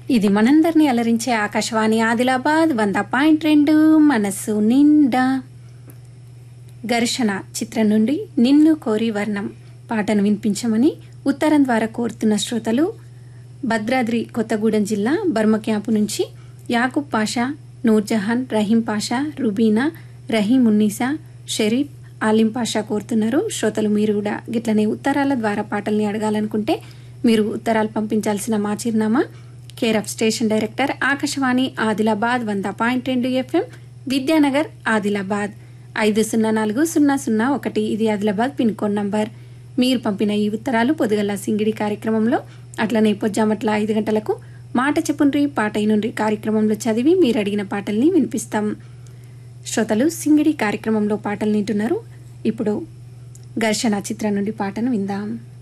ఇది మనందరినీ అలరించే ఆకాశవాణి ఆదిలాబాద్ వంద పాయింట్ రెండు మనస్సు నిండా ఘర్షణ చిత్రం నుండి నిన్ను కోరి వర్ణం పాటను వినిపించమని ఉత్తరం ద్వారా కోరుతున్న శ్రోతలు భద్రాద్రి కొత్తగూడెం జిల్లా బర్మ క్యాంపు నుంచి యాకూబ్ పాషా నూర్జహాన్ రహీం పాషా రుబీనా రహీం ఉన్నీసా షరీఫ్ ఆలిం పాషా కోరుతున్నారు శ్రోతలు మీరు కూడా గిట్లనే ఉత్తరాల ద్వారా పాటల్ని అడగాలనుకుంటే మీరు ఉత్తరాలు పంపించాల్సిన మా చిరునామా care of station director Akashvani Adilabad వంద పాయింట్ రెండు ఎఫ్ఎం విద్యానగర్ ఆదిలాబాద్ ఐదు సున్నా నాలుగు సున్నా సున్నా ఒకటి ఇది ఆదిలాబాద్ పిన్ కోడ్ నంబర్ మీరు పంపిన ఈ ఉత్తరాలు పొదుగల సింగిడి కార్యక్రమంలో అట్లనే పొజ్జామట్ల ఐదు గంటలకు మాట చెప్పుండ్రి పాట ఇనుండ్రి కార్యక్రమంలో చదివి మీరు అడిగిన పాటల్ని వినిపిస్తాం శ్రోతలు సింగిడి కార్యక్రమంలో పాటలు వింటున్నారు ఇప్పుడు ఘర్షణ చిత్రం నుండి పాటను విందాం